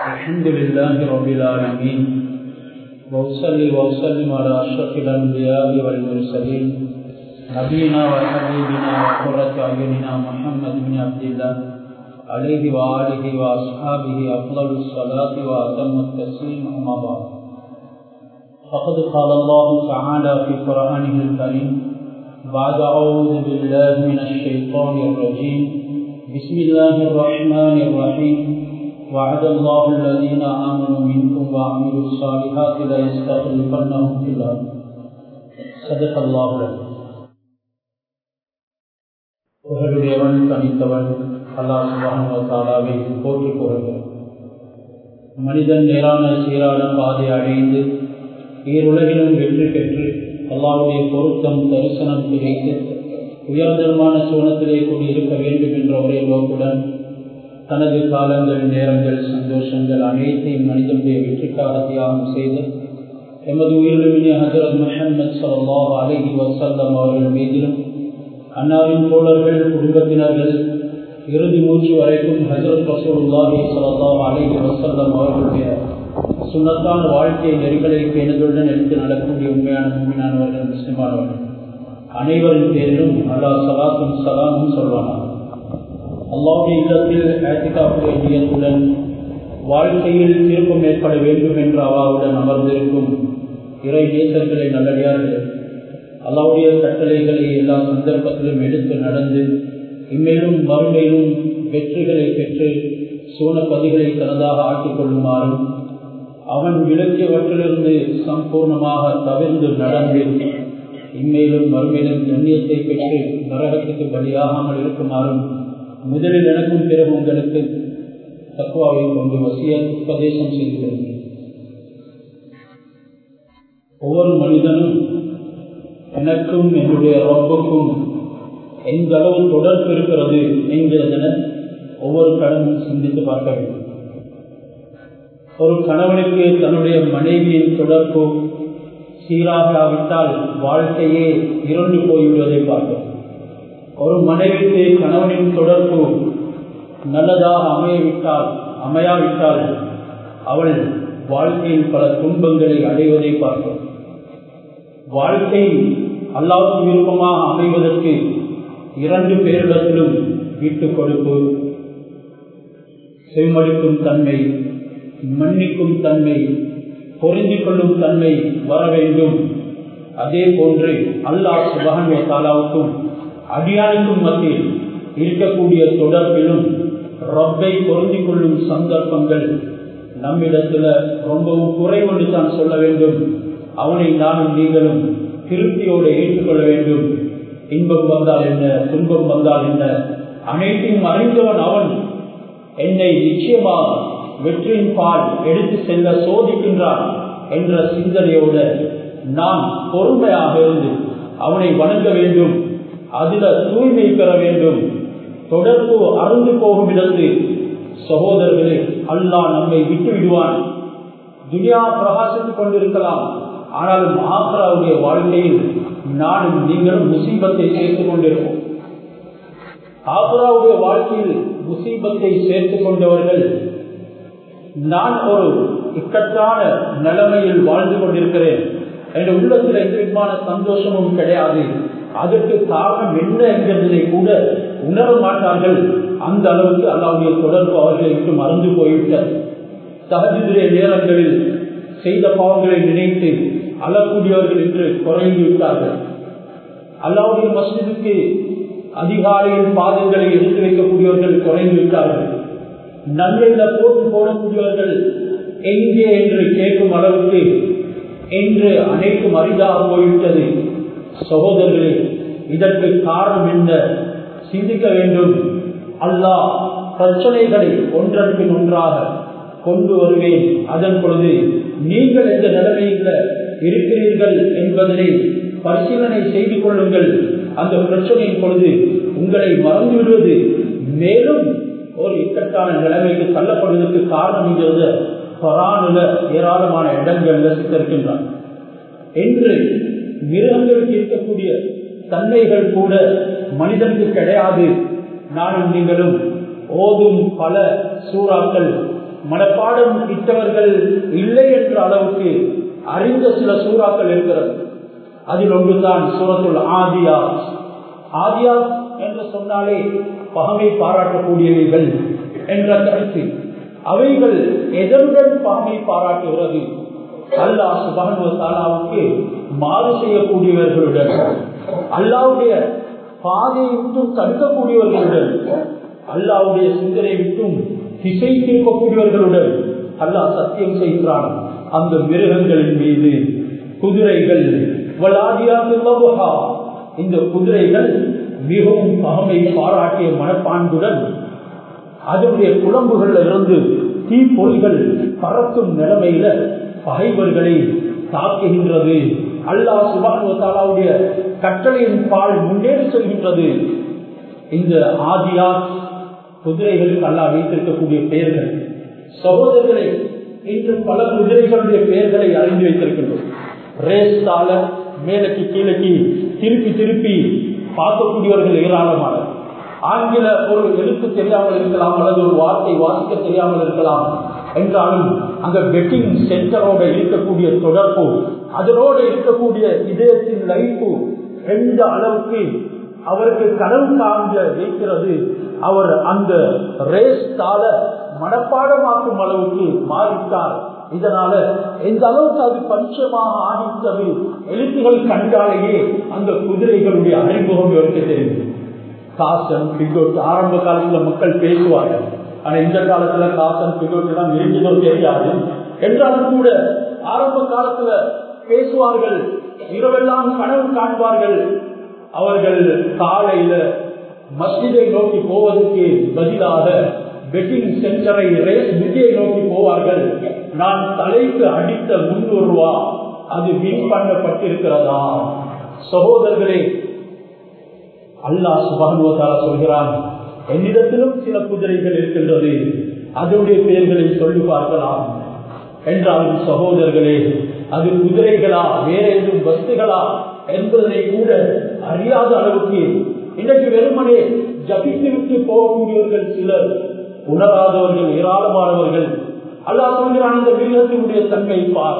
الحمد لله رب العالمين وأصلي وأسلم على أشرف الأنبياء والمرسلين نبينا وحبيبنا وقرة أعيننا محمد بن عبد الله عليه وآله وأصحابه أفضل الصلاة وأتم التسليم أما بعد فقد قال الله تعالى في قرآنه الكريم بعد أعوذ بالله من الشيطان الرجيم بسم الله الرحمن الرحيم وعد الله الذين آمنوا منكم وعملوا الصالحات ليستخلفنهم في الأرض صدق الله العظيم புகழுடையவன் தனித்தவன் அல்லாஹ் சுபானுவத்தாலாவை போற்றி புகழ்கிறார் மனிதன் நேரான சீரான பாதை அடைந்து ஈருலகிலும் வெற்றி பெற்று அல்லாவுடைய பொருத்தம் தரிசனம் கிடைத்து உயர்தரமான சூனத்திலே கூடியிருக்க வேண்டும் என்ற ஒரே நோக்குடன் தனது காலங்கள் நேரங்கள் சந்தோஷங்கள் அனைத்தையும் மனிதனுடைய வெற்றிக்காக தியாகம் செய்து எமது உயிரிழமினிய ஹசரத் முஹம்மது சல்லாஹ் அலஹி வசல்லம் அவர்கள் மீதிலும் அன்னாரின் தோழர்கள் குடும்பத்தினர்கள் இறுதி மூச்சு வரைக்கும் ஹசரத் ரசூலுல்லாஹி சல்லாஹ் அலஹி வசல்லம் அவர்களுடைய சுண்ணத்தான வாழ்க்கை நெறிகளை பேணுதலுடன் எடுத்து நடக்கக்கூடிய உண்மையான உண்மையானவர்கள் முஸ்லிமானவர்கள் அனைவரின் பேரிலும் அல்லாஹ் சலாத்தும் சலாமும் சொல்வானார் அல்லாவுடைய இல்லத்தில் ஆத்திகாப்புடைய நியத்துடன் வாழ்க்கையில் திருப்பம் ஏற்பட வேண்டும் என்ற அவாவுடன் அமர்ந்திருக்கும் இறை நேசர்களை நல்லடியார்கள் அல்லாவுடைய கட்டளைகளை எல்லா சந்தர்ப்பத்திலும் எடுத்து நடந்து இம்மேலும் மறுமையிலும் வெற்றிகளை பெற்று சூனப்பதிகளை தனதாக ஆக்கிக் கொள்ளுமாறும் அவன் விளக்கியவற்றிலிருந்து சம்பூர்ணமாக தவிர்ந்து நடந்து இம்மேலும் மறுமையிலும் கண்ணியத்தை பெற்று நரகத்துக்கு பலியாகாமல் இருக்குமாறும் முதலில் எனக்கும் பிறகு உங்களுக்கு தக்குவாவை கொண்டு வசிய உபதேசம் செய்து கொள்கிறேன் ஒவ்வொரு மனிதனும் எனக்கும் என்னுடைய ரப்புக்கும் எந்த அளவு தொடர்பு இருக்கிறது என்கிறதென ஒவ்வொரு கடனும் சிந்தித்து பார்க்க வேண்டும் ஒரு கணவனுக்கு தன்னுடைய மனைவியின் தொடர்பு சீராகாவிட்டால் வாழ்க்கையே இருண்டு போய்விடுவதை பார்க்கிறோம் ஒரு மனைவிக்கு கணவனின் தொடர்பு நல்லதாக அமையவிட்டால் அமையாவிட்டால் அவள் வாழ்க்கையில் பல துன்பங்களை அடைவதை பார்க்கிறோம் வாழ்க்கை அல்லாவுக்கு விருப்பமாக அமைவதற்கு இரண்டு பேரிடத்திலும் வீட்டு கொடுப்பு செம்மடிக்கும் தன்மை மன்னிக்கும் தன்மை பொருந்திக் கொள்ளும் தன்மை வர வேண்டும் அதே போன்று அல்லாஹ் சுபகன் தாலாவுக்கும் அடியானுக்கும் மத்தியில் இருக்கக்கூடிய தொடர்பிலும் ரப்பை பொருந்திக் கொள்ளும் சந்தர்ப்பங்கள் நம்மிடத்துல ரொம்பவும் குறைவென்று தான் சொல்ல வேண்டும் அவனை நானும் நீங்களும் திருப்தியோடு ஏற்றுக்கொள்ள வேண்டும் இன்பம் வந்தால் என்ன துன்பம் வந்தால் என்ன அனைத்தையும் அறிந்தவன் அவன் என்னை நிச்சயமாக வெற்றியின் பால் எடுத்து செல்ல சோதிக்கின்றான் என்ற சிந்தனையோடு நான் பொறுமையாக இருந்து அவனை வணங்க வேண்டும் அதில் தூய்மை பெற வேண்டும் தொடர்பு அருந்து போகும் இடத்து சகோதரர்களே அல்லாஹ் நம்மை விட்டு விடுவான் துனியா பிரகாசித்துக் கொண்டிருக்கலாம் ஆனாலும் ஆக்ராவுடைய வாழ்க்கையில் நானும் நீங்களும் முசீபத்தை சேர்த்துக் கொண்டிருப்போம் ஆக்ராவுடைய வாழ்க்கையில் முசீபத்தை சேர்த்துக் கொண்டவர்கள் நான் ஒரு இக்கட்டான நிலைமையில் வாழ்ந்து கொண்டிருக்கிறேன் என்ற உள்ளத்தில் எந்த விதமான சந்தோஷமும் கிடையாது அதற்கு காரணம் என்ன என்கிறதை கூட உணர மாட்டார்கள் அந்த அளவுக்கு அல்லாவுடைய தொடர்பு அவர்களை விட்டு மறந்து போய்விட்டது சகஜிதிரிய நேரங்களில் செய்த பாவங்களை நினைத்து அழக்கூடியவர்கள் என்று குறைந்து விட்டார்கள் அல்லாவுடைய மசிதுக்கு அதிகாலையில் பாதங்களை எடுத்து வைக்கக்கூடியவர்கள் குறைந்து விட்டார்கள் நன்மையில போட்டு போடக்கூடியவர்கள் எங்கே என்று கேட்கும் அளவுக்கு என்று அனைத்தும் அரிதாக போய்விட்டது சகோதரர்களே இதற்கு காரணம் என்ன சிந்திக்க வேண்டும் அல்லாஹ் பிரச்சனைகளை ஒன்றன்பின் ஒன்றாக கொண்டு வருவேன் அதன் பொழுது நீங்கள் எந்த நிலைமையில் இருக்கிறீர்கள் என்பதனை பரிசீலனை செய்து கொள்ளுங்கள் அந்த பிரச்சனையின் பொழுது உங்களை மறந்து விடுவது மேலும் ஒரு இக்கட்டான நிலைமைக்கு தள்ளப்படுவதற்கு காரணம் என்கிறது பரானுல ஏராளமான இடங்கள்ல சித்தரிக்கின்றார் என்று மிருகங்களுக்கு இருக்கக்கூடிய தன்மைகள் கூட மனிதனுக்கு கிடையாது நானும் நீங்களும் ஓதும் பல சூறாக்கள் மனப்பாடம் இட்டவர்கள் இல்லை என்ற அளவுக்கு அறிந்த சில சூறாக்கள் இருக்கிறது அதில் ஒன்றுதான் சூரத்துள் ஆதியா ஆதியா என்று சொன்னாலே பகமை பாராட்டக்கூடியவைகள் என்ற கருத்து அவைகள் எதனுடன் பகமை பாராட்டுகிறது அல்லாஹ் சுபானுவத்தாலாவுக்கு மாறு செய்யக்கூடியவர்களுடன் அல்லாவுடைய பாதையை விட்டும் தடுக்கக்கூடியவர்களுடன் அல்லாவுடைய சிந்தனை விட்டும் திசை திருப்பக்கூடியவர்களுடன் அல்லாஹ் சத்தியம் செய்கிறான் அந்த மிருகங்களின் மீது குதிரைகள் இந்த குதிரைகள் மிகவும் பகமை பாராட்டிய மனப்பான்புடன் அதனுடைய குழம்புகள்ல இருந்து தீப்பொறிகள் பறக்கும் நிலைமையில பகைவர்களை தாக்குகின்றது அல்லாஹ் சுபானுவத்தாலாவுடைய கட்டளையின் பால் முன்னேறி செல்கின்றது இந்த ஆதியா குதிரைகளுக்கு அல்லாஹ் வைத்திருக்கக்கூடிய பெயர்கள் சகோதரர்களை இன்று பல குதிரைகளுடைய பெயர்களை அறிந்து வைத்திருக்கின்றோம் ரேஸ் தாள மேலக்கு கீழக்கு திருப்பி திருப்பி பார்க்கக்கூடியவர்கள் ஏராளமான ஆங்கில ஒரு எழுத்து தெரியாமல் இருக்கலாம் அல்லது ஒரு வார்த்தை வாசிக்க தெரியாமல் இருக்கலாம் என்றாலும் அங்க பெட்டிங் சென்டரோட இருக்கக்கூடிய தொடர்பு அதனோடு இருக்கக்கூடிய இதயத்தின் லைஃபு எந்த அளவுக்கு அவருக்கு கனவு காண்க வைக்கிறது அவர் அந்த ரேஸ் தாள மனப்பாடமாக்கும் அளவுக்கு மாறிட்டார் இதனால எந்த அளவுக்கு அது பஞ்சமாக ஆகித்தது எழுத்துகள் கண்டாலேயே அந்த குதிரைகளுடைய அறிமுகம் இவருக்கு தெரியும் காசன் பிகோட் ஆரம்ப காலத்துல மக்கள் பேசுவார்கள் ஆனா இந்த காலத்துல காசன் பிகோட் எல்லாம் இருந்ததோ தெரியாது என்றாலும் கூட ஆரம்ப காலத்துல பேசுவார்கள் இரவெல்லாம் கனவு காண்பார்கள் அவர்கள் காலையில மஸ்ஜிதை நோக்கி போவதற்கு பதிலாக பெட்டிங் சென்டரை ரேஸ் விதியை நோக்கி போவார்கள் நான் தலைக்கு அடித்த முன்னூறு ரூபா அது வின் பண்ணப்பட்டிருக்கிறதா சகோதரர்களே அல்லாஹ் சுபானுவத்தால சொல்கிறான் என்னிடத்திலும் சில குதிரைகள் இருக்கின்றது அதனுடைய பெயர்களை சொல்லி பார்க்கலாம் என்றாலும் சகோதரர்களே அது குதிரைகளா வேற எதுவும் வஸ்துகளா என்பதனை கூட அறியாத அளவுக்கு இன்றைக்கு வெறுமனே ஜபித்து விட்டு போகக்கூடியவர்கள் சிலர் உணராதவர்கள் ஏராளமானவர்கள் அல்லா சொல்கிறான் இந்த மிருகத்தினுடைய தன்மை பார்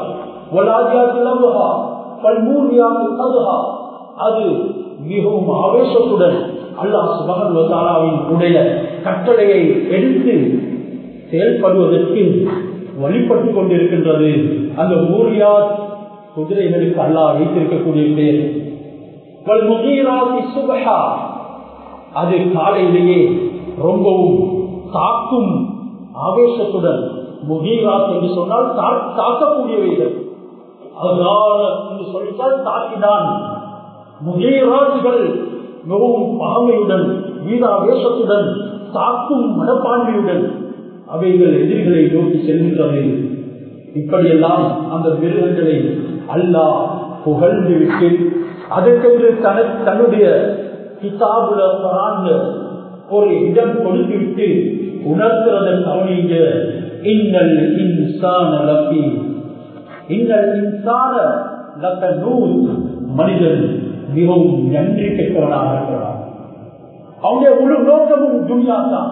அது மிகவும் ஆவேசத்துடன் அல்லாஹ் சுபகன் உடைய கட்டளையை எடுத்து செயல்படுவதற்கு வழிபட்டுக் கொண்டிருக்கின்றது அந்த ஊரியார் குதிரைகளுக்கு அல்லாஹ் வைத்திருக்கக்கூடிய பேர் அது காலையிலேயே ரொம்பவும் தாக்கும் ஆவேசத்துடன் முகீராத் என்று சொன்னால் தாக்கக்கூடியவைகள் அதனால என்று சொல்லிட்டால் தாக்கினான் முகீராஜுகள் மிகவும் பகமையுடன் வீராவேசத்துடன் தாக்கும் மனப்பான்மையுடன் அவைகள் எதிரிகளை நோக்கி செல்கின்றது இப்படியெல்லாம் அந்த மிருகங்களை அல்லாஹ் புகழ்ந்து விட்டு அதற்கென்று தன தன்னுடைய கிதாபுல பராங்க ஒரு இடம் கொடுத்து விட்டு உணர்த்துறதன் கவனிங்க இன்னல் இன்சான லப்பி இன்னல் இன்சான லக்க நூல் மனிதன் மிகவும் நன்றி பெற்றவனாக இருக்கிறான் அவனுடைய முழு நோக்கமும் துணியா தான்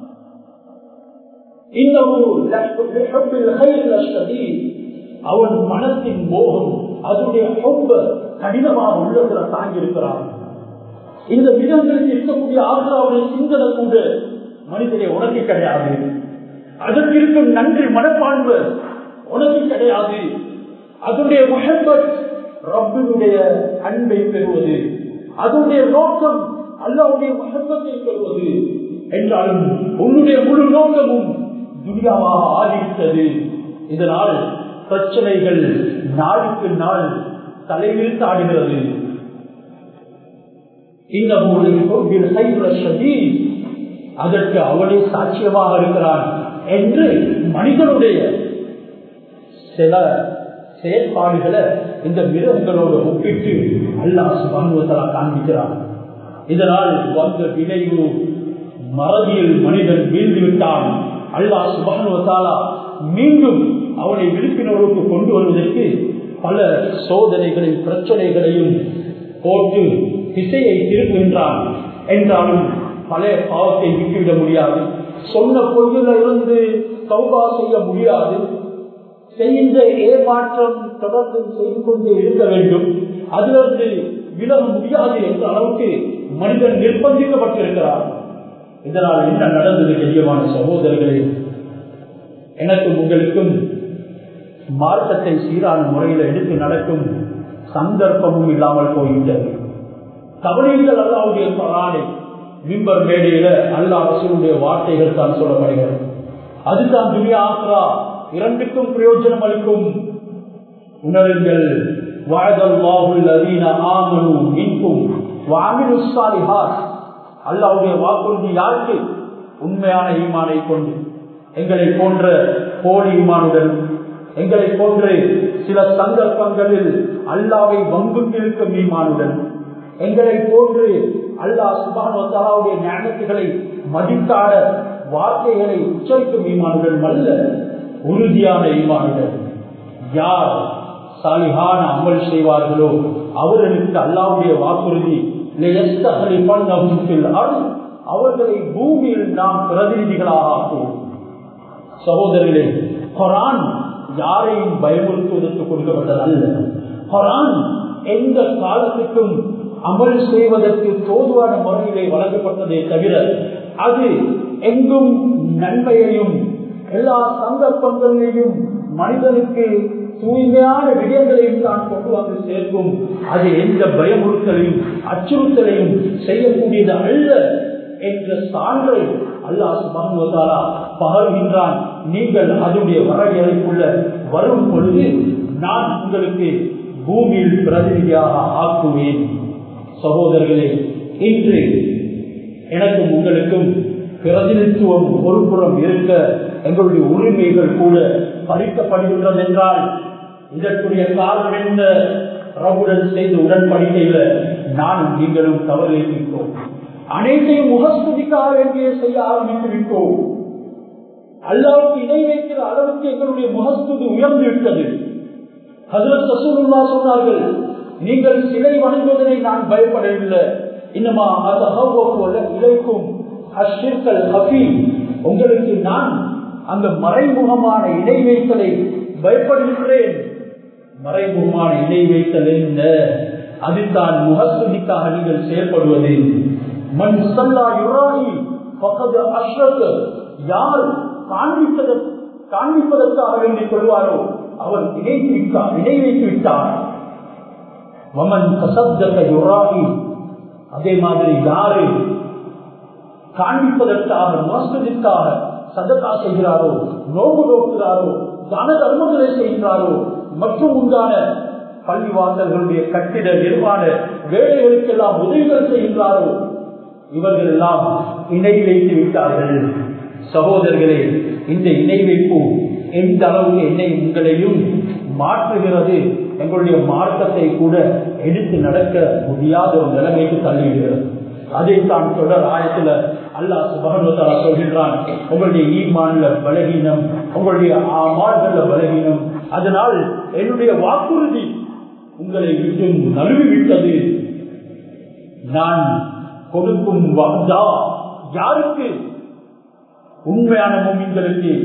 அவன் மனத்தின் மோகம் அதனுடைய ரொம்ப கடினமாக உள்ளத்துல தாங்கி இருக்கிறான் இந்த மிருகங்களுக்கு இருக்கக்கூடிய ஆசிராவுடைய சிந்தனை கூட மனிதனை உனக்கு கிடையாது அதற்கு இருக்கும் நன்றி மனப்பான்பு உனக்கு கிடையாது அதனுடைய முகப்பத் ரப்பினுடைய அன்பை பெறுவது அதனுடைய நோக்கம் அல்லாவுடைய முகப்பத்தை பெறுவது என்றாலும் உன்னுடைய முழு நோக்கமும் துனியாவாக ஆதித்தது இதனால் பிரச்சனைகள் நாளுக்கு நாள் தலைவில் தாடுகிறது அதற்கு அவனே சாட்சியமாக இருக்கிறான் என்று மனிதனுடைய சில செயற்பாடுகளை இந்த மிருகங்களோடு ஒப்பிட்டு அல்லாஹ் சுபானுவத்தலா காண்பிக்கிறான் இதனால் வந்த விளைவு மறதியில் மனிதன் வீழ்ந்து விட்டான் அல்லாஹ் சுபானுவத்தாலா மீண்டும் அவனை விழிப்புணர்வுக்கு கொண்டு வருவதற்கு பல சோதனைகளையும் பிரச்சனைகளையும் போட்டு திசையை திருப்புகின்றான் என்றாலும் பழைய பாவத்தை விட்டுவிட முடியாது சொன்ன பொய்யில இருந்து சௌபா செய்ய முடியாது செய்கின்ற ஏமாற்றம் தொடர்ந்து செய்து கொண்டே இருக்க வேண்டும் அதிலிருந்து விலக முடியாது என்ற அளவுக்கு மனிதன் நிர்பந்திக்கப்பட்டிருக்கிறார் இதனால் என்ன நடந்தது கண்ணியமான சகோதரர்களே எனக்கும் உங்களுக்கும் மார்க்கத்தை சீரான முறையில் எடுத்து நடக்கும் சந்தர்ப்பமும் இல்லாமல் போய்விட்டது கவனிங்கள் அல்லாவுடைய பரானை மிம்பர் மேடையில அல்லா ரசூலுடைய வார்த்தைகள் தான் சொல்லப்படுகிறது அதுதான் துனியா ஆக்ரா இரண்டுக்கும் பிரயோஜனம் அளிக்கும் உணருங்கள் வாழ்தல்லாஹுல் அதீன ஆமனு மின்கும் வாமினு சாலிஹாத் அல்லாவுடைய வாக்குறுதி யாருக்கு உண்மையான ஈமானை கொண்டு எங்களை போன்ற போலி ஈமானுடன் எங்களை போன்று சில சந்தர்ப்பங்களில் அல்லாவை வங்குண்டிருக்கும் ஈமானுடன் எங்களை போன்று அல்லாஹ் சுபானுடைய ஞானத்துகளை மதித்தாட வார்த்தைகளை உச்சரிக்கும் ஈமானுடன் அல்ல உறுதியான ஈமானுடன் யார் சாலிகான அமல் செய்வார்களோ அவர்களுக்கு அல்லாவுடைய வாக்குறுதி அவர்களை பூமியில் நாம் பிரதிநிதிகளாக ஆக்குவோம் சகோதரர்களே குரான் யாரையும் பயமுறுத்துவதற்கு கொடுக்கப்பட்டதல்ல குரான் எந்த காலத்துக்கும் அமல் செய்வதற்கு தோதுவான முறையிலே வழங்கப்பட்டதே தவிர அது எங்கும் நன்மையையும் எல்லா சந்தர்ப்பங்களிலேயும் மனிதனுக்கு தூய்மையான விடயங்களையும் தான் கொண்டு வந்து சேர்க்கும் அது எந்த பயமுறுத்தலையும் அச்சுறுத்தலையும் செய்யக்கூடியது அல்ல என்ற சான்றை அல்லாஹ் சுபானுவதாரா பகர்கின்றான் நீங்கள் அதனுடைய வரையறைக்குள்ள வரும் பொழுது நான் உங்களுக்கு பூமியில் பிரதிநிதியாக ஆக்குவேன் சகோதரர்களே இன்று எனக்கும் உங்களுக்கும் பிரதிநிதித்துவம் ஒரு புறம் இருக்க எங்களுடைய உரிமைகள் கூட பறிக்கப்படுகின்றது என்றால் இதற்குரிய காரணம் என்ன ரகுடன் செய்த உடன்படிக்கையில நானும் நீங்களும் தவறு இருக்கின்றோம் அனைத்தையும் முகஸ்துதிக்காக வேண்டிய செய்ய ஆரம்பித்து விட்டோம் அல்லாவுக்கு இணை வைக்கிற அளவுக்கு எங்களுடைய முகஸ்துதி உயர்ந்து விட்டது ஹசரத் சசூருல்லா சொன்னார்கள் நீங்கள் சிலை வணங்குவதனை நான் பயப்படவில்லை இன்னமா அது போல இலைக்கும் அஷிற்கல் ஹபி உங்களுக்கு நான் அந்த மறைமுகமான இணை வைத்தலை பயப்படுகின்றேன் மறைமுகமான இணை வைத்தல் என்ன அதுதான் முகஸ்துதிக்காக நீங்கள் செயல்படுவது மண் சல்லா யுராகி பக்கத்து அஷ்ரத் யார் காண்பிப்பதற்கு காண்பிப்பதற்காக வேண்டிக் கொள்வாரோ அவர் இணைத்து விட்டார் இணை வைத்து விட்டார் வமன் கசப்தக யுராகி அதே மாதிரி யாரு காண்பிப்பதற்காக மோசத்திற்காக சதக்கா செய்கிறாரோ நோம்பு நோக்குகிறாரோ தான தர்மங்களை செய்கிறாரோ மற்றும் உண்டான பள்ளிவாசல்களுடைய கட்டிட நிர்மாண வேலைகளுக்கெல்லாம் உதவிகள் செய்கின்றாரோ இவர்கள் எல்லாம் இணை வைத்து விட்டார்கள் சகோதரர்களே இந்த இணை வைப்பு எந்த அளவுக்கு என்னை உங்களையும் மாற்றுகிறது எங்களுடைய மார்க்கத்தை கூட எடுத்து நடக்க முடியாத ஒரு நிலைமைக்கு தள்ளிவிடுகிறது அதைத்தான் தொடர் ஆயத்துல அல்லாஹ் சுபகன்வத்தாலா சொல்கின்றான் உங்களுடைய ஈமான்ல பலகீனம் உங்களுடைய ஆமான்கள பலகீனம் அதனால் என்னுடைய வாக்குறுதி உங்களை விட்டும் நழுவி விட்டது நான் கொடுக்கும் வந்தா யாருக்கு உண்மையான மூமின்களுக்கு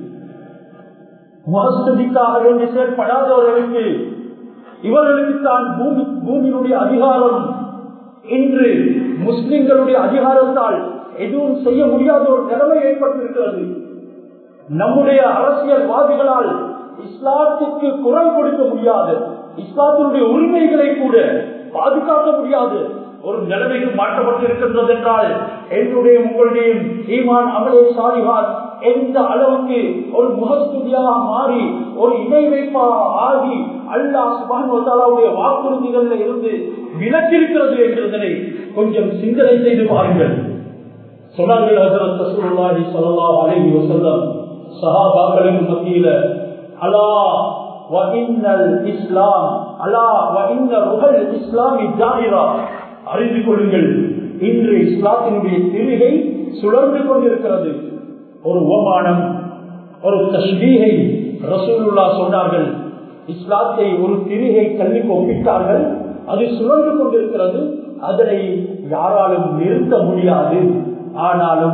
முகஸ்துதிக்காக வேண்டி செயற்படாதவர்களுக்கு இவர்களுக்கு தான் பூமி பூமியினுடைய அதிகாரம் இன்று முஸ்லிம்களுடைய அதிகாரத்தால் எதுவும் செய்ய முடியாத ஒரு நிலைமை ஏற்பட்டிருக்கிறது நம்முடைய அரசியல்வாதிகளால் இஸ்லாத்துக்கு குரல் கொடுக்க முடியாது இஸ்லாத்தினுடைய உரிமைகளை கூட பாதுகாக்க முடியாது ஒரு நிலைமைக்கு மாற்றப்பட்டிருக்கின்றது என்றால் என்னுடைய உங்களுடைய ஈமான் அமலே சாரிவார் எந்த அளவுக்கு ஒரு முகஸ்துதியாக மாறி ஒரு இணை வைப்பாக ஆகி அல்லாஹ் சுபானுடைய வாக்குறுதிகளில் இருந்து விலக்கிருக்கிறது என்றதனை கொஞ்சம் சிந்தனை செய்து பாருங்கள் சொன்னார்கள் ஹசரத் ரசூலுல்லாஹி ஸல்லல்லாஹு அலைஹி வஸல்லம் சஹாபாக்களின் மத்தியில அலா வஇன்னல் இஸ்லாம் அலா வஇன்ன ருஹல் இஸ்லாமி ஜாஹிரா அறிந்து கொள்ளுங்கள் இன்று இஸ்லாத்தினுடைய திரிகை சுழர்ந்து கொண்டிருக்கிறது ஒரு ஓமானம் ஒரு தஸ்மீகை ரசூலுல்லா சொன்னார்கள் இஸ்லாத்தை ஒரு திரிகை கல்விக்கு ஒப்பிட்டார்கள் அது சுழன்று கொண்டிருக்கிறது அதனை யாராலும் நிறுத்த முடியாது ஆனாலும்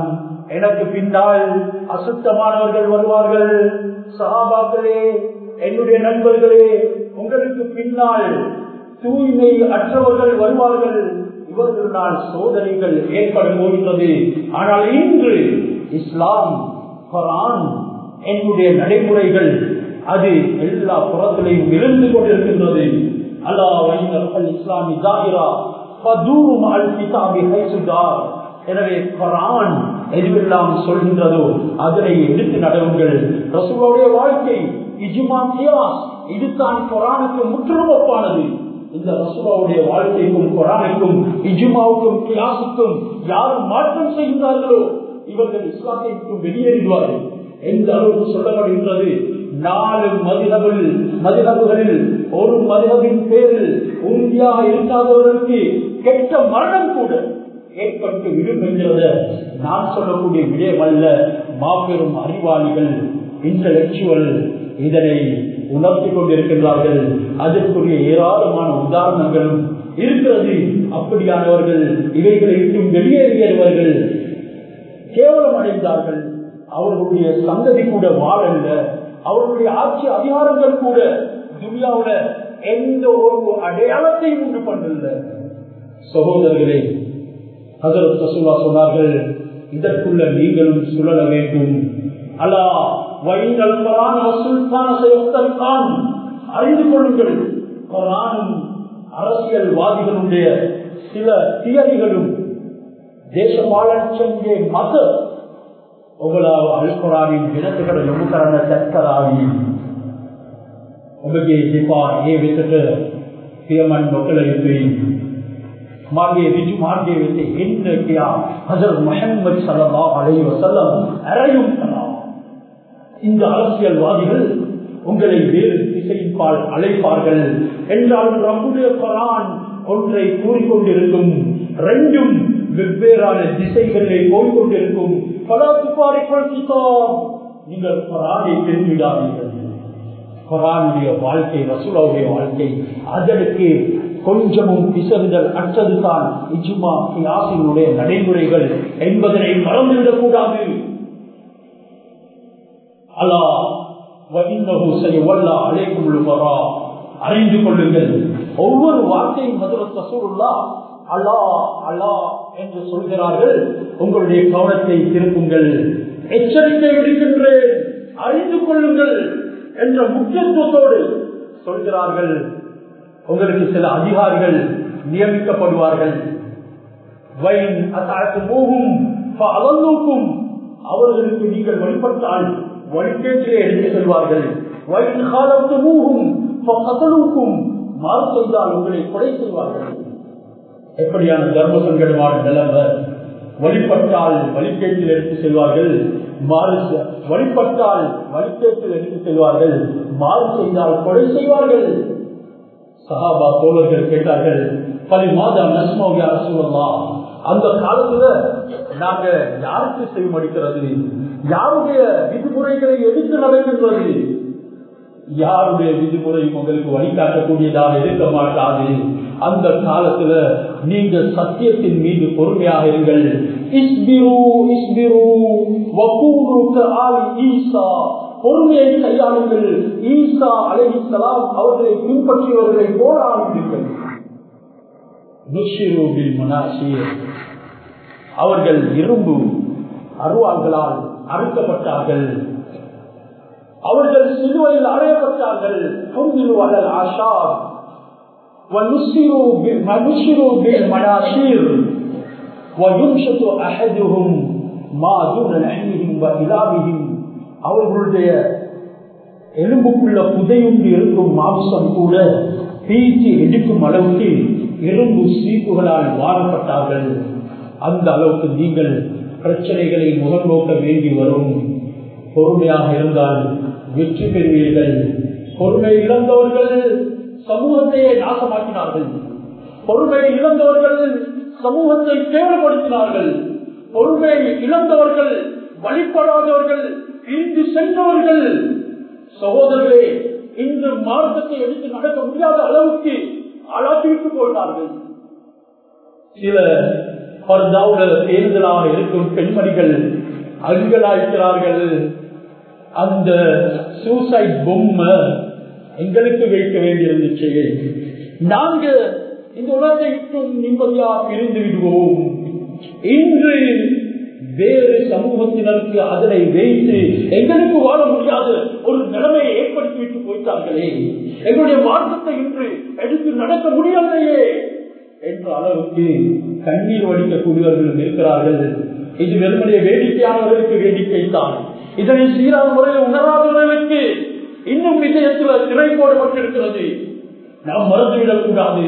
எனக்கு பின்னால் அசுத்தமானவர்கள் வருவார்கள் சகாபாக்களே என்னுடைய நண்பர்களே உங்களுக்கு பின்னால் தூய்மை அற்றவர்கள் வருவார்கள் இவர்களால் சோதனைகள் ஏற்பட போகின்றது ஆனால் இன்று இஸ்லாம் குரான் என்னுடைய நடைமுறைகள் அது எல்லா புறத்திலையும் இருந்து கொண்டிருக்கின்றது அல்லாஹ் இஸ்லாமி ஜாகிரா ஃபதூரும் அல் கிதாபி ஹைசுதார் எனவே குரான் எதுவெல்லாம் சொல்கின்றதோ அதனை எடுத்து நடவுங்கள் ரசூலுடைய வாழ்க்கை இஜுமா கியாஸ் இதுதான் குரானுக்கு முற்றிலும் ஒப்பானது இந்த ரசூலாவுடைய வாழ்க்கைக்கும் குரானுக்கும் இஜுமாவுக்கும் கியாசுக்கும் யாரும் மாற்றம் செய்கிறார்களோ இவர்கள் இஸ்லாத்திற்கும் வெளியேறுவார்கள் எந்த அளவுக்கு சொல்லப்படுகின்றது நாலு மதினபில் மதினபுகளில் ஒரு மதினபின் பேரில் உறுதியாக இருக்காதவர்களுக்கு கெட்ட மரணம் கூட ஏற்பட்டு விடும் என்கிறத நான் சொல்லக்கூடிய விடயம் அல்ல மாபெரும் அறிவாளிகள் இன்டலெக்சுவல் இதனை உணர்த்தி கொண்டிருக்கின்றார்கள் அதற்குரிய ஏராளமான உதாரணங்களும் இருக்கிறது அப்படியானவர்கள் இவைகளை விட்டும் வெளியேறியவர்கள் கேவலம் அடைந்தார்கள் அவர்களுடைய சங்கதி கூட வாழல்ல அவர்களுடைய ஆட்சி அதிகாரங்கள் கூட துனியாவுல எந்த ஒரு அடையாளத்தையும் உண்டு பண்ணல சகோதரர்களே ஹசரத் ரசூலா சொன்னார்கள் இதற்குள்ள நீங்களும் சுழல வேண்டும் அலா வைனல் குரான் சுல்தான் செய்யத்தான் அறிந்து கொள்ளுங்கள் குரானும் அரசியல்வாதிகளுடைய சில தியரிகளும் දේශපාලන සංගේ මත ඔබලා අල්කුරානින් වෙනතකට යොමු කරන්න සැත්කරාවී ඔබගේ දෙපා ඒ වෙතට පියමන් නොකළ යුතුයි මාගේ ඍජු මාර්ගයේ වෙත එන්න කියා හසරත් முஹம்மது ஸல்லல்லாஹு அலைஹி வஸல்லம் அறையும் கலா இந்த அரசியல்வாதிகள் உங்களை வேறு திசையின் பால் அழைப்பார்கள் என்றால் ரப்புடைய குரான் ஒன்றை கூறிக்கொண்டிருக்கும் ரெண்டும் வெவ்வேறான திசைகளிலே போய்கொண்டிருக்கும் பல துப்பாரிக்குள் நீங்கள் குரானை தெரிவிடாதீர்கள் குரானுடைய வாழ்க்கை ரசூலாவுடைய வாழ்க்கை அதற்கு கொஞ்சமும் பிசறுதல் அற்றதுதான் இஜுமா கியாசினுடைய நடைமுறைகள் என்பதனை மறந்துவிடக் கூடாது அல்லா அறிந்து கொள்ளுங்கள் ஒவ்வொரு வார்த்தையும் மதுரத் ரசூலுல்லா அல்லா அல்லா என்று சொல்கிறார்கள் உங்களுடைய கவனத்தை திருப்புங்கள் எச்சரிக்கை விடுக்கின்றேன் அறிந்து கொள்ளுங்கள் என்ற முக்கியத்துவத்தோடு சொல்கிறார்கள் உங்களுக்கு சில அதிகாரிகள் நியமிக்கப்படுவார்கள் வயன் அசாயத்துமோகும் அதனோக்கும் அவர்களுக்கு நீங்கள் வழிபட்டால் வழிகேட்டிலே எடுத்து செல்வார்கள் வயன் காலத்துமோகும் கதலுக்கும் மாறு செய்தால் உங்களை கொலை செய்வார்கள் எப்படியான தர்ம சங்கடமான நிலைமை வழிபட்டால் வழிகேட்டில் எடுத்து செல்வார்கள் மாறு வழிபட்டால் வழிகேட்டில் எடுத்து செல்வார்கள் மாறு செய்தால் கொலை செய்வார்கள் சஹாபா தோழர்கள் கேட்டார்கள் பல மாதம் நஸ்மோகியா சொல்லலாம் அந்த காலத்துல நாங்க யாருக்கு செய்யமடிக்கிறது யாருடைய விதிமுறைகளை எடுத்து நடக்கின்றது யாருடைய விதிமுறை உங்களுக்கு வழிகாட்டக்கூடியதாக இருக்க மாட்டாது அந்த காலத்துல நீங்க சத்தியத்தின் மீது பொறுமையாக இருங்கள் இஸ்பிரு இஸ்பிரு வகூரு ஆல் ஈசா பொறுமையை கையாளுங்கள் ஈசா அலைஹிஸ்ஸலாம் அவர்களை பின்பற்றியவர்களை போல ஆரம்பிங்கள் அவர்கள் இரும்பு அருவாள்களால் அறுக்கப்பட்டார்கள் அவர்கள் சிலுவையில் அறையப்பட்டார்கள் பொங்கில் வளர் ஆஷா ونسروا ونسروا بالمناشير وينشط احدهم ما دون لحمهم وإلابهم அவர்களுடைய எலும்புக்குள்ள புதையுண்டு இருக்கும் மாம்சம் கூட பீச்சு எடுக்கும் அளவுக்கு இரும்பு சீப்புகளால் வாழப்பட்டார்கள் அந்த அளவுக்கு நீங்கள் பிரச்சனைகளை முகம் நோக்க வேண்டி வரும் பொறுமையாக இருந்தால் வெற்றி பெறுவீர்கள் பொறுமை இழந்தவர்கள் சமூகத்தையே நாசமாக்கினார்கள் பொறுமை இழந்தவர்கள் சமூகத்தை கேவலப்படுத்தினார்கள் பொறுமை இழந்தவர்கள் வழிபடாதவர்கள் இன்று சென்றவர்கள் சகோதரர்களே இன்று மார்க்கத்தை எடுத்து நடக்க முடியாத அளவுக்கு அழாட்டிவிட்டு போட்டார்கள் சில பர்தாவுல தேர்தலாக இருக்கும் பெண்மணிகள் அங்கலாய்க்கிறார்கள் அந்த சூசைட் பொம்மை எங்களுக்கு வைக்க வேண்டியிருந்துச்சு நாங்க இந்த உலகத்தை விட்டும் நிம்மதியாக இருந்து விடுவோம் இன்று வேறு சமூகத்தினருக்கு அதனை வைத்து எங்களுக்கு வாழ முடியாத ஒரு நிலைமையை ஏற்படுத்திவிட்டு போயிட்டார்களே எங்களுடைய மார்க்கத்தை இன்று எடுத்து நடக்க முடியவில்லையே என்ற அளவுக்கு கண்ணீர் வடிக்கக்கூடியவர்கள் இருக்கிறார்கள் இது வெறுமனைய வேடிக்கையானவர்களுக்கு வேடிக்கை தான் இதனை சீரான முறையில் உணராதவர்களுக்கு இன்னும் விஷயத்தில் திரை போடப்பட்டிருக்கிறது நாம் மறந்துவிடக் கூடாது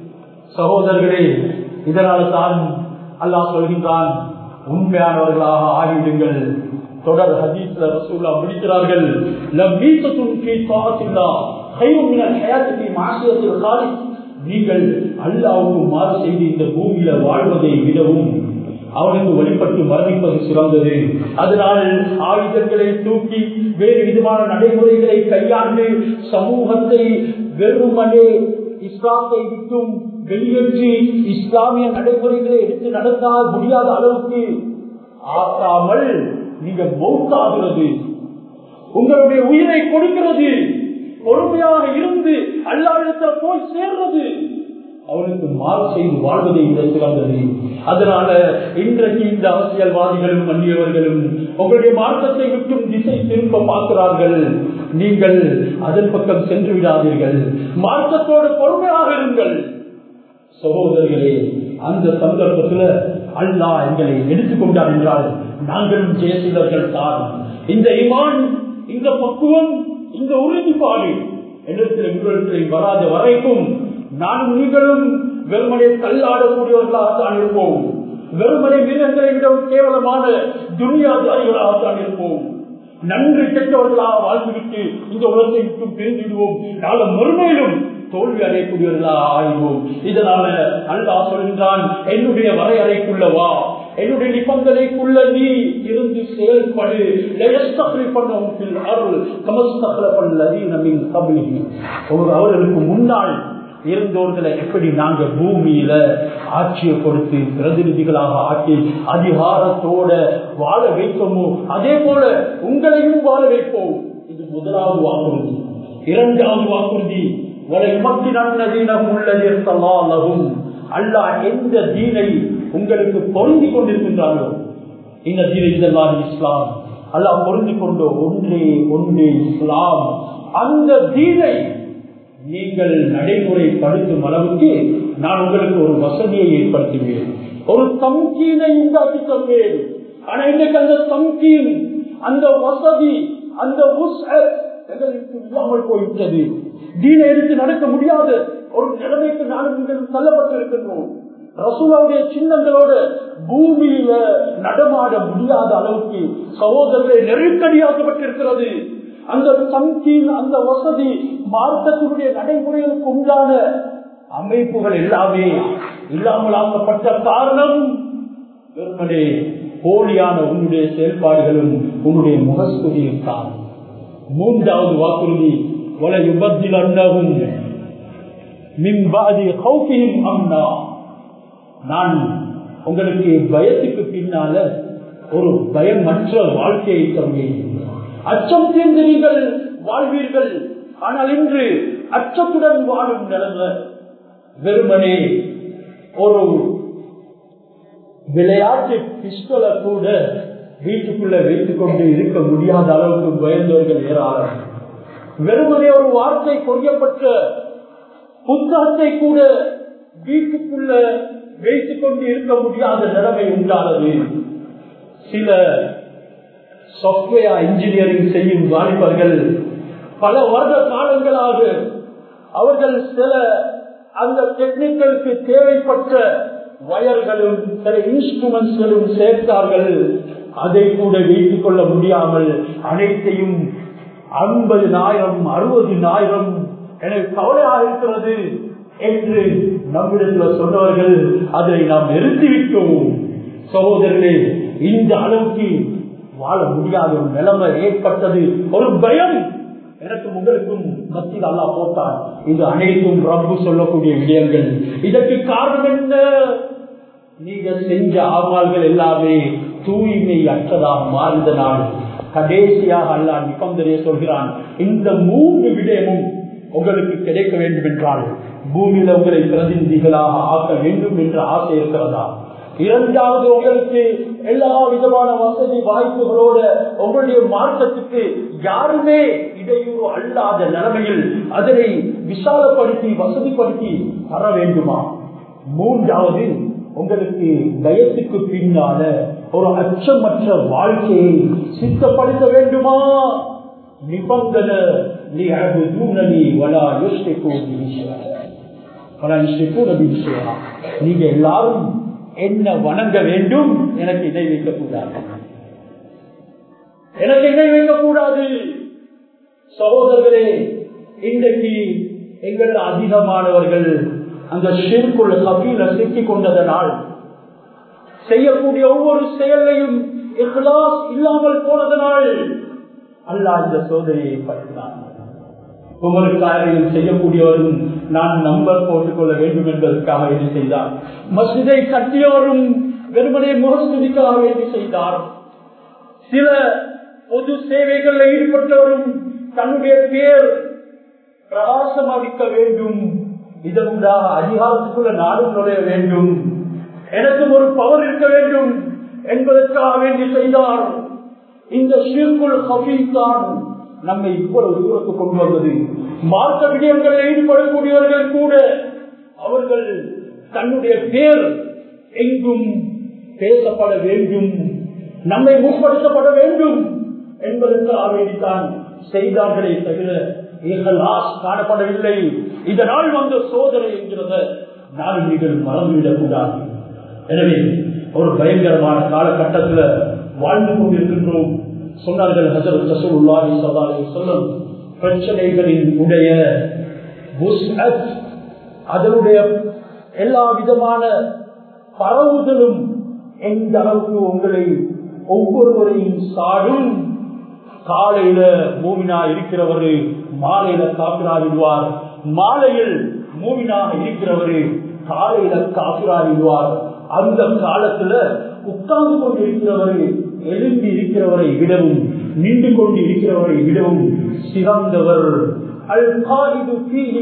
சகோதரர்களே இதனால் தான் அல்லாஹ் சொல்கின்றான் உண்மையானவர்களாக ஆகிவிடுங்கள் தொடர் ஹதீஸ்ல ரசூல்லா முடிக்கிறார்கள் லம்மீத்தத்துன் ஃபீ தாஅத்தில்லாஹ் கைரும் மினல் ஹயாத்தி ஃபீ மாசியத்தில் காலிக் நீங்கள் அல்லாஹ்வுக்கு மாறு செய்து இந்த பூமியில வாழ்வதை விடவும் அவனுக்கு வழிபட்டு மரணிப்பது சிறந்தது அதனால் ஆயுதங்களை தூக்கி வேறு விதமான நடைமுறைகளை கையாண்டு சமூகத்தை வெறுமனே இஸ்லாத்தை விட்டும் வெளியேற்றி இஸ்லாமிய நடைமுறைகளை எடுத்து நடத்த முடியாத அளவுக்கு ஆக்காமல் நீங்க மௌத்தாகிறது உங்களுடைய உயிரை கொடுக்கிறது பொறுமையாக இருந்து அல்லாவிடத்தில் போய் சேர்றது அவனுக்கு மாறு செய்து வாழ்வதை விட சிறந்தது அதனால இன்றைக்கு இந்த அரசியல்வாதிகளும் மன்னியவர்களும் உங்களுடைய மார்க்கத்தை விட்டும் திசை திரும்ப பார்க்கிறார்கள் நீங்கள் அதன் பக்கம் சென்று விடாதீர்கள் மார்க்கத்தோடு பொறுமையாக இருங்கள் சகோதரர்களே அந்த சந்தர்ப்பத்தில் அல்லாஹ் எங்களை எடுத்துக்கொண்டார் என்றால் நாங்களும் ஜெயசீலர்கள் தான் இந்த இமான் இந்த பக்குவம் இந்த உறுதிப்பாடு இடத்தில் உங்களிடத்தில் வராத வரைக்கும் நானும் நீங்களும் வெறுமனை தள்ளாடக்கூடியவர்களாகத்தான் இருப்போம் வெறுமனை மிருகங்களை விட கேவலமான துணியாதாரிகளாகத்தான் இருப்போம் நன்றி கெட்டவர்களாக வாழ்ந்துவிட்டு இந்த உலகத்தை விட்டும் பிரிந்துவிடுவோம் நாளை மறுமையிலும் தோல்வி அடையக்கூடியவர்களாக ஆய்வோம் இதனால அல்லாஹ் சொல்கின்றான் என்னுடைய வரையறைக்குள்ளவா என்னுடைய நிபந்தனைக்குள்ள நீ இருந்து செயல்படு அவர்களுக்கு முன்னால் இருந்தோர்களை எப்படி நாங்க பூமியில ஆட்சியை கொடுத்து பிரதிநிதிகளாக ஆக்கி அதிகாரத்தோட வாழ வைப்போமோ அதே போல உங்களையும் வாழ வைப்போம் இது முதலாவது வாக்குறுதி இரண்டாவது வாக்குறுதி அல்லாஹ் எந்த தீனை உங்களுக்கு பொருந்தி கொண்டிருக்கின்றாரோ இந்த தீனை இதெல்லாம் இஸ்லாம் அல்லாஹ் பொருந்தி கொண்டோ ஒன்றே ஒன்றே இஸ்லாம் அந்த தீனை நீங்கள் நடைமுறைப்படுத்தும் அளவுக்கு நான் உங்களுக்கு ஒரு வசதியை ஏற்படுத்துவேன் ஒரு தம்கீனை உண்டாக்கி தருவேன் ஆனா இன்றைக்கு அந்த தம்கீன் அந்த வசதி அந்த எங்களுக்கு இல்லாமல் போய்விட்டது தீனை எடுத்து நடக்க முடியாத ஒரு நிலைமைக்கு நானும் நீங்கள் தள்ளப்பட்டிருக்கின்றோம் ரசூலாவுடைய சின்னங்களோட பூமியில நடமாட முடியாத அளவுக்கு சகோதரர்களை நெருக்கடியாக்கப்பட்டிருக்கிறது அந்த சம்கீன் அந்த வசதி மார்க்கத்தினுடைய நடைமுறைகளுக்கு உண்டான அமைப்புகள் எல்லாமே இல்லாமல் ஆக்கப்பட்ட காரணம் வெறுமனே போலியான உன்னுடைய செயல்பாடுகளும் உன்னுடைய முகஸ்துதியும் தான் மூன்றாவது வாக்குறுதி வலை யுபத்தில் அண்ணவும் மின்பாதி கௌபியும் அண்ணா நான் உங்களுக்கு பயத்துக்கு பின்னால ஒரு பயமற்ற வாழ்க்கையை தருவேன் அச்சம் தீர்ந்து நீங்கள் வாழ்வீர்கள் ஆனால் இன்று அச்சத்துடன் வாழும் நிலைமை வெறுமனே ஒரு விளையாட்டு பிஸ்டலை கூட வீட்டுக்குள்ள வைத்துக் கொண்டு இருக்க முடியாத அளவுக்கு பயந்தவர்கள் ஏறாளர் வெறுமனே ஒரு வார்த்தை கொரியப்பட்ட புத்தகத்தை கூட வீட்டுக்குள்ள வைத்துக் கொண்டு இருக்க முடியாத நிலைமை உண்டானது சில சாப்ட்வேர் இன்ஜினியரிங் செய்யும் வாலிபர்கள் பல வருட காலங்களாக அவர்கள் சில அந்த டெக்னிக்கலுக்கு தேவைப்பட்ட வயர்களும் சில இன்ஸ்ட்ருமெண்ட்ஸ்களும் சேர்த்தார்கள் அதை கூட வைத்துக் கொள்ள முடியாமல் அனைத்தையும் ஐம்பதினாயிரம் அறுபதினாயிரம் எனக்கு கவலையாக இருக்கிறது என்று நம்மிடத்தில் சொன்னவர்கள் அதை நாம் நிறுத்திவிட்டோம் சகோதரர்களே இந்த அளவுக்கு வாழ முடியாத ஒரு நிலைமை ஏற்பட்டது ஒரு பயம் எனக்கு உங்களுக்கும் மத்தியில் அல்லா போட்டான் இது அனைத்தும் ரப்பு சொல்லக்கூடிய விடயங்கள் இதற்கு காரணம் என்ன நீங்க செஞ்ச ஆமால்கள் எல்லாமே தூய்மை அற்றதாக மாறிந்த நாள் கடைசியாக அல்லாஹ் நிபந்தனையை சொல்கிறான் இந்த மூன்று விடயமும் உங்களுக்கு கிடைக்க வேண்டும் என்றால் பூமியில உங்களை பிரதிநிதிகளாக ஆக்க வேண்டும் என்ற ஆசை இருக்கிறதா இரண்டாவது உங்களுக்கு எல்லா விதமான வசதி வாய்ப்புகளோட உங்களுடைய மார்க்கத்துக்கு யாருமே இடையூறு அல்லாத நிலைமையில் அதனை விசாலப்படுத்தி வசதிப்படுத்தி தர வேண்டுமா மூன்றாவது உங்களுக்கு பயத்துக்கு பின்னால ஒரு அச்சமற்ற வாழ்க்கையை சித்தப்படுத்த வேண்டுமா நிபந்தனை நீ அழகு வலா யோசிக்கோ நீங்க எல்லாரும் என்ன வணங்க வேண்டும் எனக்கு இணை வைக்கக்கூடாது எனக்கு இணை வைக்கக்கூடாது சகோதரர்களே இன்றைக்கு எங்கள் அதிகமானவர்கள் அந்த ஷிற்குள் கபீல சிக்கிக் கொண்டதனால் செய்யக்கூடிய ஒவ்வொரு செயலையும் இல்லாமல் போனதனால் அல்லாஹ் இந்த சோதனையை பற்றினான் ஒவ்வொரு காரியம் செய்யக்கூடியவரும் நான் நம்பர் போட்டுக் கொள்ள வேண்டும் என்பதற்காக வேண்டி செய்தார் மசிதை கட்டியவரும் வெறுமனே முகஸ்துதிக்காக வேண்டி செய்தார் சில பொது சேவைகளில் ஈடுபட்டவரும் தன்னுடைய பேர் பிரகாசம் அளிக்க வேண்டும் இதற்காக அதிகாரத்துக்குள்ள நாடும் நுழைய வேண்டும் எனக்கு ஒரு பவர் இருக்க வேண்டும் என்பதற்காக வேண்டி செய்தார் இந்த ஷிர்குல் ஹபீஸ் தான் நம்மை இவ்வளவு தூரத்துக்கு கொண்டு வந்தது மார்க்க விடயங்களில் ஈடுபடக்கூடியவர்கள் கூட அவர்கள் தன்னுடைய பேர் எங்கும் பேசப்பட வேண்டும் நம்மை முற்படுத்தப்பட வேண்டும் என்பதற்காக வேண்டித்தான் செய்தார்களே தவிர காணப்படவில்லை இதனால் வந்த சோதனை என்கிறத நாம் நீங்கள் மறந்துவிடக் கூடாது எனவே ஒரு பயங்கரமான காலகட்டத்தில் வாழ்ந்து கொண்டிருக்கின்றோம் சொன்னார்கள் ஹசரத் ரசூலுல்லாஹி ஸல்லல்லாஹு அலைஹி வஸல்லம் பிரச்சனைகளின் உடைய அதனுடைய எல்லா விதமான பரவுதலும் எந்த அளவுக்கு உங்களை ஒவ்வொருவரையும் சாடும் காலையில மூமினா இருக்கிறவரு மாலையில காப்பிராவிடுவார் மாலையில் மூமினாக இருக்கிறவரு காலையில காப்பிராவிடுவார் அந்த காலத்துல உட்கார்ந்து கொண்டு இருக்கிறவரை எழும்பி இருக்கிறவரை விடவும் நின்று கொண்டு இருக்கிறவரை விடவும் சிறந்தவர் அல் காலிது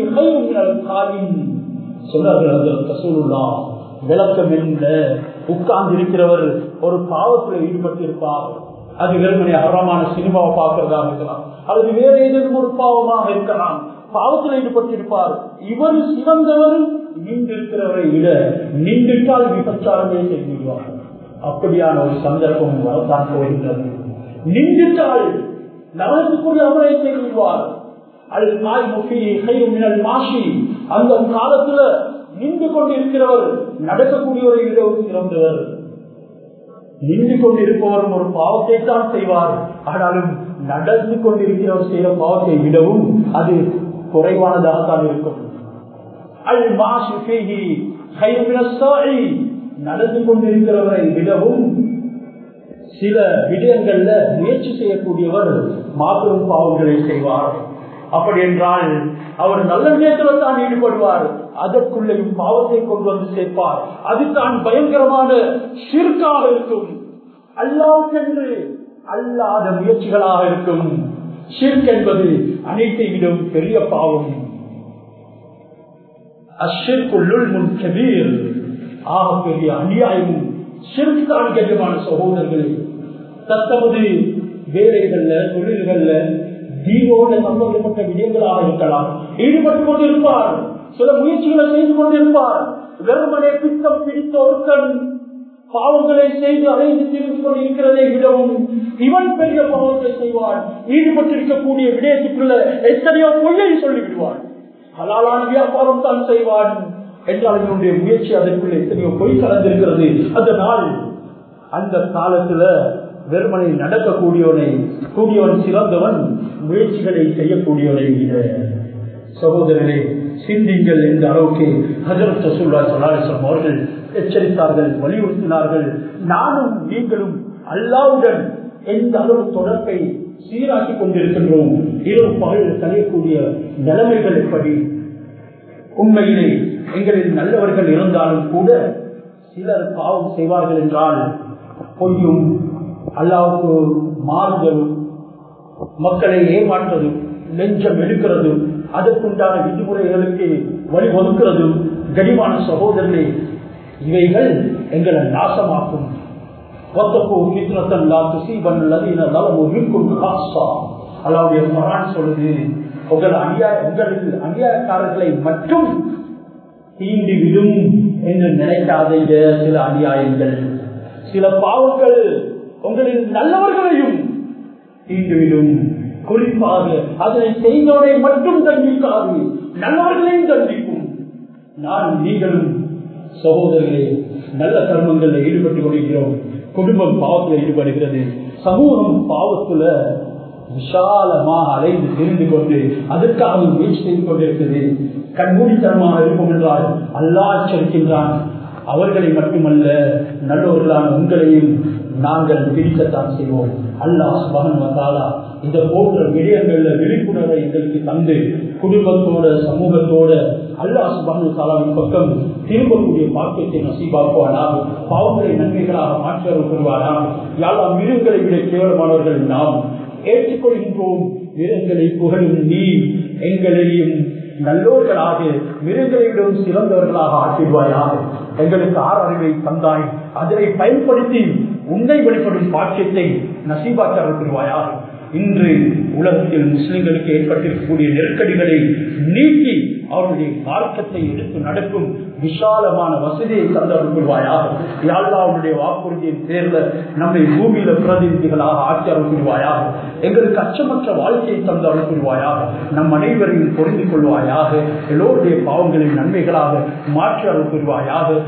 சொன்னார்கள் விளக்கம் என்ன உட்கார்ந்து இருக்கிறவர் ஒரு பாவத்தில் ஈடுபட்டிருப்பார் அது வெறுமனை அறமான சினிமாவை பார்க்கிறதா இருக்கலாம் அல்லது வேற ஏதேனும் ஒரு பாவமாக இருக்கலாம் பாவத்தில் ஈடுபட்டிருப்பார் இவர் சிறந்தவர் நின்றிருக்கிறவரை விட நின்றுட்டால் விபச்சாரமே செய்துவிடுவார் அப்படியான ஒரு சந்தர்ப்பம் வரத்தான் போகின்றது நின்றுட்டால் நரகத்துக்குரிய அமலை செய்துவிடுவார் அது நாய் முக்கிய கையில் மாசி அந்த காலத்துல நின்று கொண்டிருக்கிறவர் நடக்கக்கூடியவரை விட ஒரு சிறந்தவர் நின்று கொண்டிருப்பவரும் ஒரு பாவத்தை தான் செய்வார் ஆனாலும் நடந்து கொண்டிருக்கிறவர் செய்கிற பாவத்தை விடவும் அது குறைவானதாகத்தான் இருக்கும் அல் மாசி நடந்து கொண்டிருக்கிறவரை விடவும் சில விடயங்கள்ல முயற்சி செய்யக்கூடியவர் மாபெரும் பாவங்களை செய்வார் அப்படி என்றால் அவர் நல்ல நேரத்தில் தான் ஈடுபடுவார் அதற்குள்ளேயும் பாவத்தை கொண்டு வந்து சேர்ப்பார் அது தான் பயங்கரமான சிற்காக இருக்கும் அல்லாவுக்கென்று அல்லாத முயற்சிகளாக இருக்கும் ஷிர்க் என்பது அனைத்தை விடும் பெரிய பாவம் அஷிற்குள்ளுள் முன் கபீர் ஆக பெரிய அநியாயமும் சிறுத்தான் கண்ணியமான சகோதரர்களே தத்தமது வேலைகள்ல தொழில்கள்ல தீவோட சம்பந்தப்பட்ட விடயங்களாக இருக்கலாம் ஈடுபட்டுக் கொண்டிருப்பார் சில முயற்சிகளை செய்து கொண்டிருப்பார் வெறுமனே பித்தம் பிடித்த ஒருக்கன் பாவங்களை செய்து அலைந்து திரிந்து கொண்டிருக்கிறதை விடவும் இவன் பெரிய பாவத்தை செய்வான் ஈடுபட்டிருக்கக்கூடிய விடயத்துக்குள்ள எத்தனையோ பொய்யை சொல்லிவிடுவான் ஹலாலான வியாபாரம் தான் செய்வான் என்றால் இவனுடைய முயற்சி அதற்குள்ள எத்தனையோ பொய் கலந்திருக்கிறது அதனால் அந்த காலத்துல வெறுமனை நடக்கக்கூடியவனை கூடியவன் சிறந்தவன் முயற்சிகளை செய்யக்கூடியவனை விட சகோதரனே சிந்திங்கள் என்ற அளவுக்கு ஹஜரத் ரசூல்லா சலாஹம் அவர்கள் எச்சரித்தார்கள் வலியுறுத்தினார்கள் நானும் நீங்களும் அல்லாவுடன் எந்த அளவு தொடர்பை சீராக்கி கொண்டிருக்கின்றோம் இரவு பகல் கலையக்கூடிய நிலைமைகள் எப்படி உண்மையிலே எங்களில் நல்லவர்கள் இருந்தாலும் கூட சிலர் பாவம் செய்வார்கள் என்றால் பொய்யும் அல்லாவுக்கு மாறுதலும் மக்களை ஏமாற்றுவதும் லெஞ்சம் எடுக்கிறதும் அதற்குண்டான விதிமுறைகளுக்கு வழி ஒதுக்கிறதும் கனிமான சகோதரர்களே இவைகள் எங்களை நாசமாக்கும் அல்லாவுடைய மரான் சொல்லுது உங்கள் அநியாய உங்களில் அநியாயக்காரர்களை மட்டும் தீண்டி விடும் என்று நினைக்காதீங்க சில அநியாயங்கள் சில பாவங்கள் உங்களின் நல்லவர்களையும் தீண்டுவிடும் குறிப்பாக அதனை செய்தவரை மட்டும் தண்டிக்காது நல்லவர்களையும் தண்டிக்கும் நான் நீங்களும் சகோதரர்களே நல்ல கர்மங்களில் ஈடுபட்டு கொள்கிறோம் குடும்பம் பாவத்தில் ஈடுபடுகிறது சமூகம் பாவத்துல விஷாலமாக அலைந்து தெரிந்து கொண்டு அதற்காக முயற்சி செய்து கொண்டிருக்கிறது கண்மூடித்தனமாக இருக்கும் என்றால் அல்லா எச்சரிக்கின்றான் அவர்களை மட்டுமல்ல நல்லவர்களான உங்களையும் நாங்கள் பிரிக்கத்தான் செய்வோம் அல்லாஹ் மகன் வந்தாலா இந்த போன்ற விடயங்கள்ல விழிப்புணர்வை எங்களுக்கு தந்து குடும்பத்தோட சமூகத்தோட அல்லாஹ் சுபானு தாலாவின் பக்கம் திரும்பக்கூடிய பாக்கியத்தை நசீபாக்குவானாக பாவங்களை நன்மைகளாக மாற்றவர் பெறுவானாக யாரா மிருகங்களை விட கேவலமானவர்கள் நாம் ஏற்றுக்கொள்கின்றோம் மிருகங்களை புகழும் நீ எங்களையும் நல்லோர்களாக மிருகங்களிடம் சிறந்தவர்களாக ஆக்கிடுவாயாக எங்களுக்கு ஆறு அறிவை தந்தாய் அதனை பயன்படுத்தி உன்னை வெளிப்படும் பாக்கியத்தை நசீபாக்க பெறுவாயாக இன்று உலகத்தில் முஸ்லிம்களுக்கு ஏற்பட்டிருக்கக்கூடிய நெருக்கடிகளை நீக்கி அவருடைய மார்க்கத்தை எடுத்து நடக்கும் விசாலமான வசதியை தந்தவர் கொள்வாயாக யாழ்லா அவருடைய வாக்குறுதியின் பேர்ல நம்மை பூமியில பிரதிநிதிகளாக ஆக்கி அருள் புரிவாயாக எங்களுக்கு அச்சமற்ற வாழ்க்கையை தந்து அருள் புரிவாயாக நம் அனைவரையும் பொருந்திக் கொள்வாயாக எல்லோருடைய பாவங்களின் நன்மைகளாக மாற்றி அருள் புரிவாயாக